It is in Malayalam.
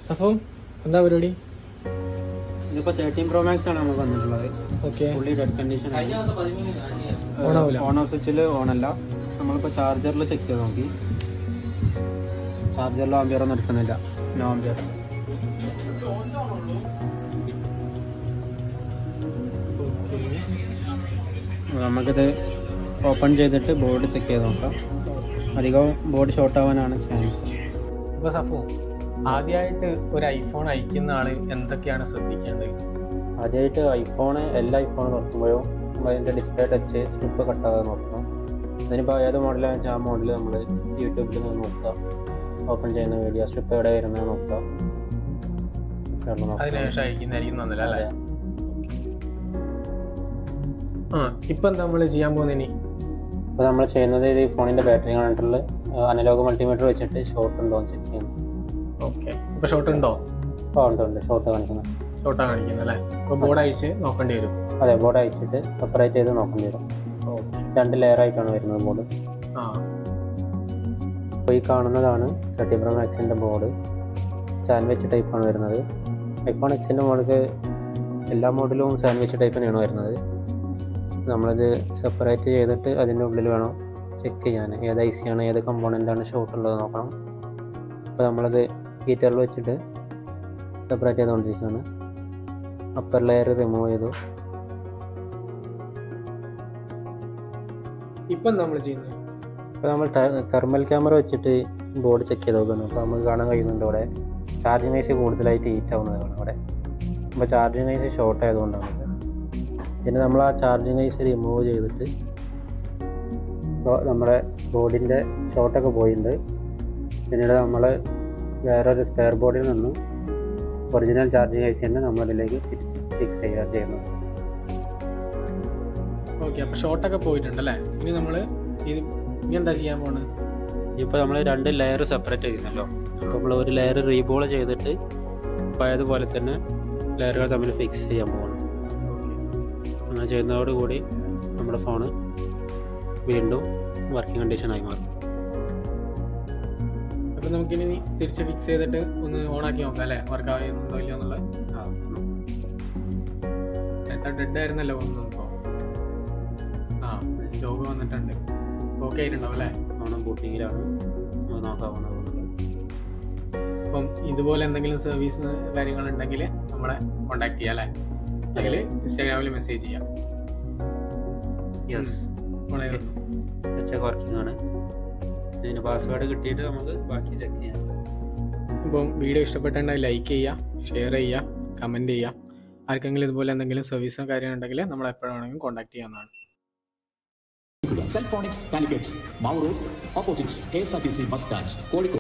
സഫോ എന്താ പരിപാടി ഇതിപ്പോ തേർട്ടീൻ പ്രോ മാക്സ് ആണ് നമുക്ക് വന്നിട്ടുള്ളത് okay fully dead condition on ആവൂല ഓൺ ഓഫ് സ്വിച്ചിൽ ഓൺ അല്ല നമ്മളിപ്പോൾ ചാർജറിൽ ചെക്ക് ചെയ്ത് നോക്കി ചാർജറിൽ ആംബിയർ ഒന്നും എടുക്കുന്നില്ല നോ ആംബിയർ നമുക്കിത് ഓപ്പൺ ചെയ്തിട്ട് ബോർഡ് ചെക്ക് ചെയ്ത് നോക്കാം അധികം ബോർഡ് ഷോർട്ട് ആവാനാണ് ചാൻസ് ഇപ്പൊ സഫോ ആദ്യമായിട്ട് ഒരു ഐഫോൺ അയക്കുന്ന ആള് എന്തൊക്കെയാണ് ശ്രദ്ധിക്കേണ്ടത് ആദ്യമായിട്ട് ഐഫോണ് എല്ലാ ഐഫോണും തുറക്കുമ്പോഴും അതിൻ്റെ ഡിസ്പ്ലേ ടച്ച് സ്ട്രിപ്പ് കട്ടാകാതെ നോക്കണം അതിനിപ്പോൾ ഏത് മോഡലാണെന്ന് വെച്ചാൽ ആ മോഡൽ നമ്മൾ യൂട്യൂബിൽ നിന്ന് നോക്കുക ഓപ്പൺ ചെയ്യുന്ന വീഡിയോ സ്ട്രിപ്പ് എവിടെ വരുന്നത് നോക്കുക ചേർന്ന് നോക്കുക. അതിനുശേഷം അയക്കുന്നതായിരിക്കും നന്നല്ല അല്ലേ അതെ. ആ ഇപ്പൊ എന്താ നമ്മള് ചെയ്യാൻ പോകുന്നതിനി അപ്പോൾ നമ്മൾ ചെയ്യുന്നത് ഈ ഫോണിൻ്റെ ബാറ്ററി കണക്ടറിൽ അനലോഗ് മൾട്ടിമീറ്റർ വെച്ചിട്ട് ഷോർട്ട് ഉണ്ടോ എന്ന് ചെക്ക് ചെയ്യുന്നു ഓക്കെ ഇപ്പൊ ഷോർട്ട് ഉണ്ടോ ആ ഉണ്ട് ഉണ്ട് ഷോർട്ട് കാണിക്കുന്നത് ഷോർട്ടാ കാണിക്കുന്നത് അല്ലേ ഇപ്പൊ ബോർഡ് അയച്ച് നോക്കേണ്ടി വരും അതെ ബോർഡ് അയച്ചിട്ട് സെപ്പറേറ്റ് ചെയ്ത് നോക്കേണ്ടി വരും ഓക്കെ രണ്ട് ലെയർ ആയിട്ടാണ് വരുന്നത് ബോർഡ് ആ അപ്പോൾ ഈ കാണുന്നതാണ് തേർട്ടി പ്രോ മാക്സിൻ്റെ ബോർഡ് സാൻഡ്വിച്ച് ടൈപ്പാണ് വരുന്നത് ഐഫോൺ എക്സിൻ്റെ മോഡല് എല്ലാ മോഡലും സാൻഡ്വിച്ച് ടൈപ്പ് തന്നെയാണ് വരുന്നത് നമ്മളത് സെപ്പറേറ്റ് ചെയ്തിട്ട് അതിൻ്റെ ഉള്ളിൽ വേണം ചെക്ക് ചെയ്യാൻ ഏത് ഐ സി ആണ് ഏത് കമ്പോണൻ്റ് ആണ് ഷോർട്ട് ഉള്ളത് നോക്കണം അപ്പോൾ നമ്മളത് ഹീറ്ററിൽ വെച്ചിട്ട് സെപ്പറേറ്റ് ചെയ്തുകൊണ്ടിരിക്കുകയാണ് അപ്പർ ലെയർ റിമൂവ് ചെയ്തു ഇപ്പൊ എന്താ നമ്മൾ ചെയ്യുന്നത് അപ്പോൾ നമ്മൾ തെർമൽ ക്യാമറ വെച്ചിട്ട് ബോർഡ് ചെക്ക് ചെയ്ത് നോക്കുകയാണ് അപ്പോൾ നമുക്ക് കാണാൻ കഴിയുന്നുണ്ട് ഇവിടെ ചാർജിങ് ഐസ് കൂടുതലായിട്ട് ഹീറ്റ് ആവുന്നതാണ് ഇവിടെ അപ്പോൾ ചാർജിങ് ഐസ് ഷോർട്ട് ആയതുകൊണ്ടാണ് ഇത്. പിന്നെ നമ്മൾ ആ ചാർജിങ് ഐസ് റിമൂവ് ചെയ്തിട്ട് ഇപ്പോൾ നമ്മുടെ ബോർഡിൻ്റെ ഷോർട്ടൊക്കെ പോയിട്ടുണ്ട് പിന്നീട് നമ്മൾ വേറൊരു സ്പെയർ ബോർഡിൽ നിന്നും ഒറിജിനൽ ചാർജിങ് ഐസ് തന്നെ നമ്മളതിലേക്ക് തിരിച്ച് ഫിക്സ് ചെയ്യുക ചെയ്യുന്നത് ഓക്കെ അപ്പൊ ഷോർട്ടൊക്കെ പോയിട്ടുണ്ട് അല്ലേ ഇനി നമ്മള് ഇത് ഇനി എന്താ ചെയ്യാൻ പോണ് ഇപ്പോൾ നമ്മൾ രണ്ട് ലെയർ സെപ്പറേറ്റ് ചെയ്യുന്നല്ലോ അപ്പോൾ നമ്മൾ ഒരു ലെയർ റീബോൾ ചെയ്തിട്ട് പഴയതുപോലെ തന്നെ ലെയറുകൾ തമ്മിൽ ഫിക്സ് ചെയ്യാൻ പോകണം അങ്ങനെ ചെയ്യുന്നതോടുകൂടി നമ്മുടെ ഫോണ് വീണ്ടും വർക്കിംഗ് കണ്ടീഷനായി മാറും അപ്പൊ നമുക്കിനി തിരിച്ച് ഫിക്സ് ചെയ്തിട്ട് ഒന്ന് ഓൺ ആക്കി നോക്കാം അല്ലേ വർക്ക് ആവുന്നുണ്ടോ ഇല്ലയോ എന്നുള്ളത് എത്ര ഡെഡ് ആയിരുന്നല്ലോ ഒന്നും ഇപ്പോ ആ ലോഗ് വന്നിട്ടുണ്ട് ഓക്കെ ആയിട്ടുണ്ടാവും അല്ലേ ഫോണ് ബൂട്ടിങ്ങിലാണ് നോക്കാവുന്നത് അപ്പം ഇതുപോലെ എന്തെങ്കിലും സർവീസ് കാര്യങ്ങൾ ഉണ്ടെങ്കിൽ നമ്മളെ കോൺടാക്ട് ചെയ്യാം അല്ലേ അല്ലെങ്കിൽ ഇൻസ്റ്റാഗ്രാമിൽ മെസ്സേജ് ചെയ്യാം യെസ് വളരെ ചെക്ക് വർക്കിംഗ് ആണ് ഇതിന് പാസ്വേഡ് കിട്ടിയിട്ട് നമുക്ക് ബാക്കി ചെക്ക് ചെയ്യാം ഇപ്പം വീഡിയോ ഇഷ്ടപ്പെട്ടുണ്ടെങ്കിൽ ലൈക്ക് ചെയ്യുക ഷെയർ ചെയ്യുക കമൻറ്റ് ചെയ്യുക ആർക്കെങ്കിലും ഇതുപോലെ എന്തെങ്കിലും സർവീസോ കാര്യം ഉണ്ടെങ്കിൽ നമ്മൾ എപ്പോഴും വേണമെങ്കിലും കോൺടാക്ട് ചെയ്യാവുന്നതാണ് Cellphonics Calicut Mavoor opposite K S R T C bus stand Kozhikode